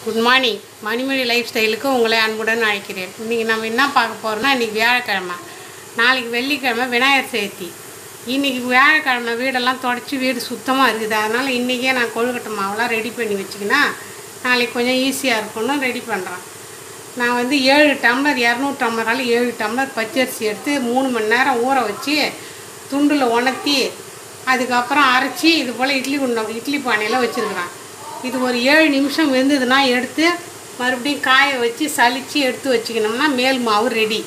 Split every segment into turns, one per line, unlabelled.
Good morning மணிமணி life ஸ்டைலுக்கு உங்களை அன்புடன் அழைக்கிறேன் இன்றைக்கி நம்ம என்ன பார்க்க போகிறோம்னா இன்றைக்கி வியாழக்கிழமை நாளைக்கு வெள்ளிக்கிழமை விநாயகர் சதுர்த்தி இன்றைக்கி வியாழக்கிழமை வீடெல்லாம் தொடச்சி வீடு சுத்தமாக இருக்குது அதனால் இன்றைக்கே நான் கொழுக்கட்டை மாவெல்லாம் ரெடி பண்ணி வச்சுக்கினா நாளைக்கு கொஞ்சம் ஈஸியாக இருக்கும்னு ரெடி பண்ணுறேன் நான் வந்து ஏழு டம்ளர் இரநூறு டம்ளரால் ஏழு டம்ளர் பச்சரிசி எடுத்து மூணு மணி நேரம் ஊற வச்சு துண்டில் உணர்த்தி அதுக்கப்புறம் அரைச்சி இது போல் இட்லி குண்டம் இட்லி பானையில் வச்சுருக்குறேன் இது ஒரு ஏழு நிமிஷம் வெந்ததுன்னா எடுத்து மறுபடியும் காய வச்சு சலிச்சு எடுத்து வச்சுக்கணும்னா மேல் மாவு ரெடி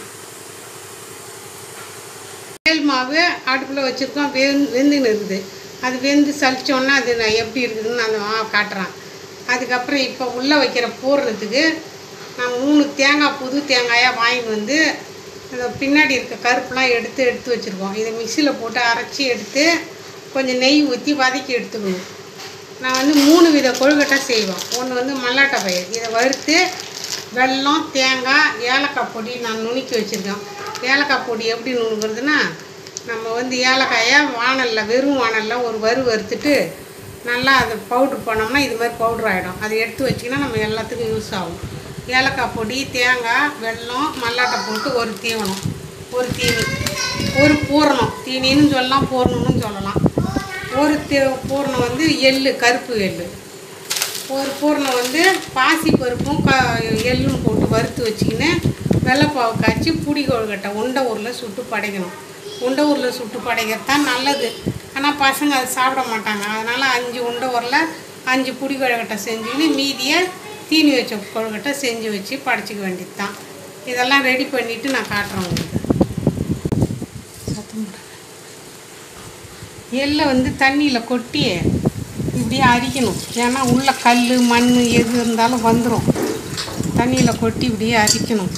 மேல் மாவு அடுப்பில் வச்சுருக்கோம் வெந் வெந்துன்னு இருக்குது அது வெந்து சலிச்சோன்னா அது நான் எப்படி இருக்குதுன்னு அந்த மாவை காட்டுறேன் அதுக்கப்புறம் இப்போ உள்ளே வைக்கிற பூரணத்துக்கு நான் மூணு தேங்காய் புது தேங்காயாக வாங்கிட்டு வந்து அந்த பின்னாடி இருக்க கருப்புலாம் எடுத்து எடுத்து வச்சுருக்கோம் இதை மிக்சியில் போட்டு அரைச்சி எடுத்து கொஞ்சம் நெய் ஊற்றி வதக்கி எடுத்துக்கணும் நான் வந்து மூணு வித கொழுக்கட்டை செய்வோம் ஒன்று வந்து மல்லாட்டை பயிர் இதை வறுத்து வெல்லம் தேங்காய் ஏலக்காய் பொடி நான் நுணுக்கி வச்சுருக்கேன் ஏலக்காய் பொடி எப்படி நுணுக்கிறதுனா நம்ம வந்து ஏலக்காயை வானலில் வெறும் வானலில் ஒரு வறு வறுத்துட்டு நல்லா அதை பவுட்ரு பண்ணோம்னா இது மாதிரி பவுட்ரு ஆகிடும் அதை எடுத்து வச்சிங்கன்னா நம்ம எல்லாத்துக்கும் யூஸ் ஆகும் ஏலக்காய் பொடி தேங்காய் வெல்லம் மல்லாட்டை போட்டு ஒரு தீவனம் ஒரு தீனி ஒரு பூரணம் தீனின்னு சொல்லலாம் பூரணம்னு சொல்லலாம் ஒரு தே பூரணம் வந்து எள்ளு கருப்பு எள்ளு ஒரு பூரணம் வந்து பாசி பருப்பும் க எள்ளும் போட்டு வறுத்து வச்சுக்கின்னு வெள்ளைப்பாவு காய்ச்சி புடி கொழுக்கட்டை உண்டை ஊரில் சுட்டு படைக்கணும் உண்டை ஊரில் சுட்டு படைக்கிறது தான் நல்லது ஆனால் பசங்க அதை சாப்பிட மாட்டாங்க அதனால் அஞ்சு உண்டை ஊரில் அஞ்சு புடி கொழுக்கட்டை செஞ்சுக்கின்னு மீதியை தீனி வச்ச கொழுக்கட்டை செஞ்சு வச்சு படைச்சிக்க வேண்டியது தான் இதெல்லாம் ரெடி பண்ணிவிட்டு நான் காட்டுறேன் உங்களுக்கு சத்தம் போடாத. எள்ளை வந்து தண்ணியில் கொட்டி இப்படியே அரிக்கணும் ஏன்னா உள்ள கல் மண் எது இருந்தாலும் வந்துடும் தண்ணியில் கொட்டி இப்படியே அரிக்கணும்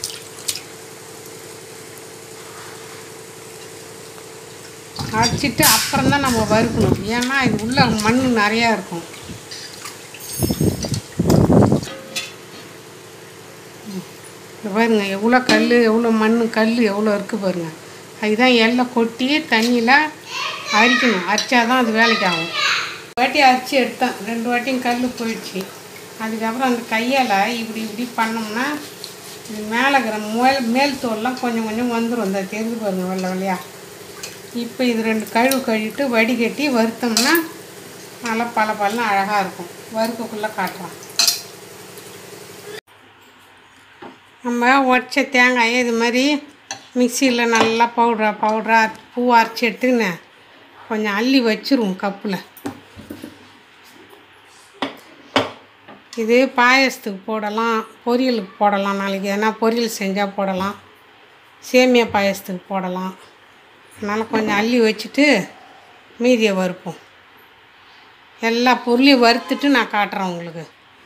அரைச்சிட்டு அப்புறம் தான் நம்ம வறுக்கணும் ஏன்னா இது உள்ள மண் நிறையா இருக்கும் இங்க பாருங்க எவ்வளோ கல் எவ்வளோ மண் கல் எவ்வளோ இருக்குது பாருங்க அதுதான் எள்ளை கொட்டி தண்ணியில் அரிக்கணும் அரிச்சாதான் அது வேலைக்கு ஆகும் ஒரு வாட்டி அரிச்சு எடுத்தேன் ரெண்டு வாட்டியும் கல் போயிடுச்சு அதுக்கப்புறம் அந்த கையால் இப்படி இப்படி பண்ணோம்னா இது மேலே இருக்கிற மேல் மேல் தோல்லாம் கொஞ்சம் கொஞ்சம் வந்துடும் இந்த தெரிஞ்சு பாருங்க வெள்ளை வெள்ளையா இப்போ இது ரெண்டு கழுவு கழுவிட்டு வடிகட்டி வறுத்தோம்னா நல்லா பல பலன்னு அழகாக இருக்கும் வறுக்கக்குள்ளே காட்டுறோம் நம்ம உடச்ச தேங்காயை இது மாதிரி மிக்சியில் நல்லா பவுட்ரா பவுட்ரா பூ அரைச்சி எடுத்துக்கின்னு கொஞ்சம் அள்ளி வச்சிருவோம் கப்பில் இது பாயசத்துக்கு போடலாம் பொரியலுக்கு போடலாம் நாளைக்கு எதனா பொரியல் செஞ்சால் போடலாம் சேமியா பாயசத்துக்கு போடலாம் அதனால் கொஞ்சம் அள்ளி வச்சுட்டு மீதியை வறுப்போம் எல்லா பொருளையும் வறுத்துட்டு நான் காட்டுறேன் உங்களுக்கு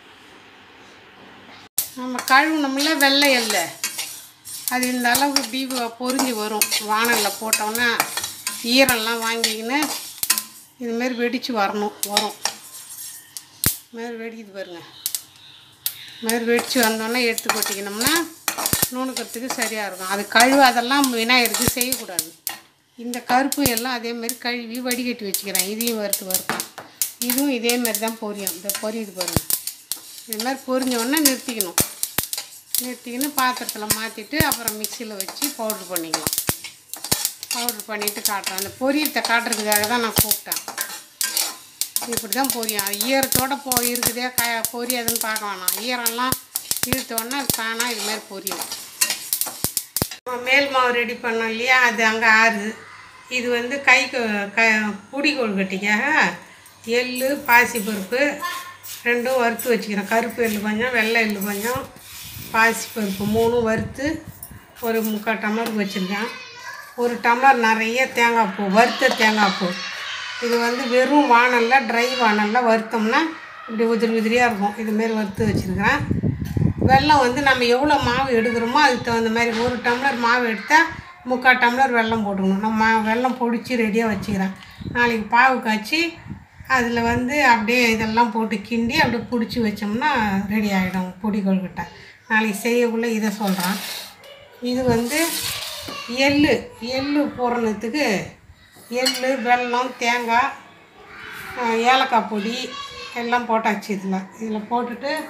நம்ம கழுவுனோம்ல வெள்ளை எல்லை அது இந்த அளவுக்கு இப்படி பொரிஞ்சு வரும் வானலில் போட்டோம்னா ஈரம்லாம் வாங்கிக்கின்னு இதுமாரி வெடித்து வரணும் வரும் இதுமாரி வெடிக்குது பாருங்க இதுமாரி வெடித்து வந்தோடனே எடுத்து கொட்டிக்கணும்னா நுணுக்கிறதுக்கு சரியாக இருக்கும் அது கழுவு அதெல்லாம் விநாயகருக்கு செய்யக்கூடாது இந்த கருப்பு எல்லாம் அதேமாரி கழுவி வடிகட்டி வச்சுக்கிறேன் இதையும் வறுத்து வறுப்பேன் இதுவும் இதேமாரி தான் பொரியும் இந்த பொரியுது பாருங்கள் இது மாதிரி பொரிஞ்ச உடனே நிறுத்திக்கணும் நிறுத்திக்கின்னு பாத்திரத்தில் மாற்றிட்டு அப்புறம் மிக்சியில் வச்சு பவுட்ரு பண்ணிக்கலாம் பவுட்ரு பண்ணிவிட்டு காட்டுறேன் அந்த பொரியத்தை காட்டுறதுக்காக தான் நான் கூப்பிட்டேன் இப்படி தான் பொரியும் அது ஈரத்தோடு போ இருக்குதே க பொரியாதுன்னு பார்க்க வேணாம் ஈரம்லாம் இழுத்தோடனே தானாக இது மாதிரி பொரியும் நம்ம மேல் மாவு ரெடி பண்ணோம் இல்லையா அது அங்கே ஆறு இது வந்து கை கொ- க புடி கொழுக்கட்டைக்காக எள்ளு பாசிப்பருப்பு ரெண்டும் வறுத்து வச்சுக்கிறேன் கருப்பு எள்ளு கொஞ்சம் வெள்ளை எள்ளு கொஞ்சம் பாசிப்பருப்பு மூணும் வறுத்து ஒரு முக்கால் டம்ளர் வச்சுருக்கேன் ஒரு டம்ளர் நிறைய தேங்காய் பூ வறுத்த தேங்காய் பூ இது வந்து வெறும் வானலில் ட்ரை வானலில் வறுத்தோம்னா இப்படி உதிரி உதிரியாக இருக்கும் இதுமாரி வறுத்து வச்சுருக்கிறேன் வெல்லம் வந்து நம்ம எவ்வளோ மாவு எடுக்கிறோமோ அதுக்கு தகுந்த மாதிரி ஒரு டம்ளர் மாவு எடுத்தால் முக்கால் டம்ளர் வெல்லம் போட்டுக்கணும் நம்ம வெல்லம் பொடிச்சு ரெடியாக வச்சுக்கிறேன் நாளைக்கு பாவு காய்ச்சி அதில் வந்து அப்படியே இதெல்லாம் போட்டு கிண்டி அப்படியே பிடிச்சி வச்சோம்னா ரெடி ஆகிடும் பொடி கொழுக்கட்டை நாளைக்கு செய்யக்குள்ளே இதை சொல்கிறேன் இது வந்து எள்ளு எள்ளு பூரணத்துக்கு எள்ளு வெல்லம் தேங்காய் அஹ், ஏலக்காய் பொடி எல்லாம் போட்டாச்சு இதில் இதில் போட்டுட்டு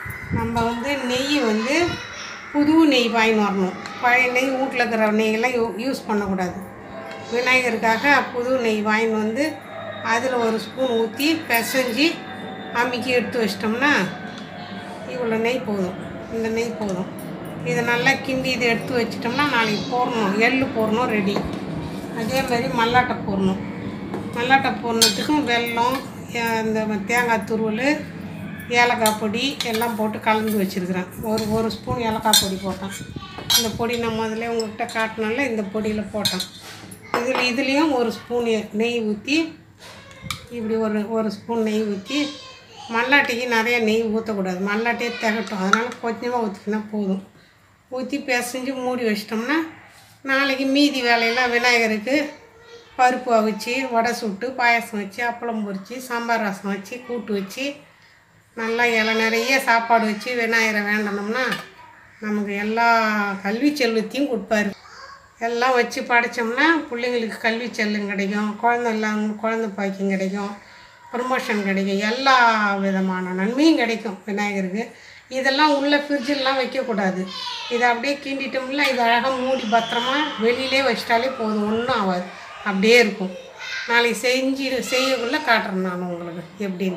நம்ம வந்து நெய் வந்து புது நெய் வாங்கின்னு வரணும் பழைய நெய் வீட்டில் இருக்கிற நெய்யெல்லாம் யூ யூஸ் பண்ணக்கூடாது விநாயகருக்காக புது நெய் வாங்கின்னு வந்து அதில் ஒரு ஸ்பூன் ஊற்றி பிசைஞ்சு அமுக்கி எடுத்து வச்சிட்டோம்னா இவ்வளோ நெய் போதும் இந்த நெய் போதும் இதை நல்லா கிண்டி இதை எடுத்து வச்சிட்டோம்னா நாளைக்கு போடணும் எள்ளு போடணும் ரெடி அதே மாதிரி மல்லாட்டை போடணும் மல்லாட்டை போடணுத்துக்கும் வெல்லம் ஏ- இந்த தேங்காய் துருவல் ஏலக்காய் பொடி எல்லாம் போட்டு கலந்து வச்சுருக்கிறேன் ஒரு ஒரு ஸ்பூன் ஏலக்காய் பொடி போட்டேன் இந்த பொடி நான் முதல்ல உங்கள்கிட்ட காட்டினால இந்த பொடியில் போட்டேன் இதில் இதுலேயும் ஒரு ஸ்பூன் நெய் ஊற்றி இப்படி ஒரு ஒரு ஸ்பூன் நெய் ஊற்றி மல்லாட்டைக்கு நிறைய நெய் ஊற்றக்கூடாது மல்லாட்டையே திகட்டும் அதனால் கொஞ்சமாக ஊற்றிக்கினா போதும் ஊற்றி பிசைஞ்சு மூடி வச்சிட்டோம்னா நாளைக்கு மீதி வேலையெல்லாம் விநாயகருக்கு பருப்பு அவிச்சு வடை சுட்டு பாயாசம் வச்சு அப்பளம் பொரிச்சு சாம்பார் ரசம் வச்சு கூட்டு வச்சு நல்லா இலை நிறைய சாப்பாடு வச்சு விநாயகரை வேண்டணும்னா நமக்கு எல்லா கல்வி செல்வத்தையும் கொடுப்பாரு எல்லாம் வச்சு படைச்சோம்னா பிள்ளைங்களுக்கு கல்வி செல்லும் கிடைக்கும் குழந்தை எல்லாம் குழந்தை பாக்கியம் கிடைக்கும் ப்ரமோஷன் கிடைக்கும் எல்லா விதமான நன்மையும் கிடைக்கும் விநாயகருக்கு இதெல்லாம் உள்ள ஃப்ரிட்ஜெல்லாம் வைக்கக்கூடாது இதை அப்படியே கிண்டிட்டோம்ல இது அழகாக மூடி பத்திரமா வெளியிலே வச்சிட்டாலே போதும் ஒன்றும் ஆகாது அப்படியே இருக்கும் நாளைக்கு செஞ்சு செய்யக்குள்ளே காட்டுறேன் நான் உங்களுக்கு எப்படின்னு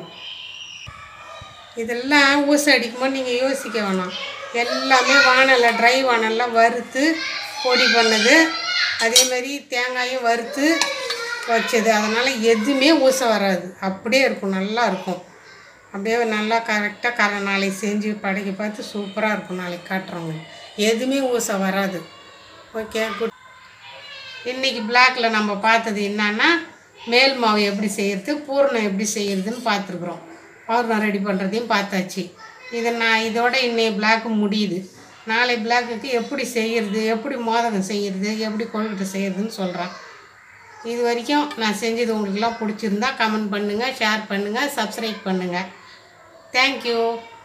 இதெல்லாம் ஊசை அடிக்கும்போது நீங்கள் யோசிக்க வேணாம் எல்லாமே வானலை ட்ரை வானலில் வறுத்து பொடி பண்ணது அதே மாதிரி தேங்காயும் வறுத்து வச்சது அதனால் எதுவுமே ஊசை வராது அப்படியே இருக்கும் நல்லா இருக்கும் அப்படியே நல்லா கரெக்டாக கர நாளைக்கு செஞ்சு படைக்க பார்த்து சூப்பராக இருக்கும் நாளைக்கு காட்டுறவங்க எதுவுமே ஊசை வராது ஓகே குட் இன்றைக்கி பிளாக்ல நம்ம பார்த்தது என்னன்னா மேல் மாவு எப்படி செய்கிறது பூர்ணம் எப்படி செய்கிறதுன்னு பார்த்துருக்குறோம் பௌர்ணம் ரெடி பண்ணுறதையும் பார்த்தாச்சு இதை நான் இதோட இன்னைய பிளாக்கு முடியுது நாளை பிளாக்குக்கு எப்படி செய்கிறது எப்படி மோதகம் செய்கிறது எப்படி கொழுக்கட்டை செய்கிறதுன்னு சொல்கிறேன் இது வரைக்கும் நான் செஞ்சது உங்களுக்குலாம் பிடிச்சிருந்தா கமெண்ட் பண்ணுங்கள் ஷேர் பண்ணுங்கள் சப்ஸ்கிரைப் பண்ணுங்கள் தேங்க்யூ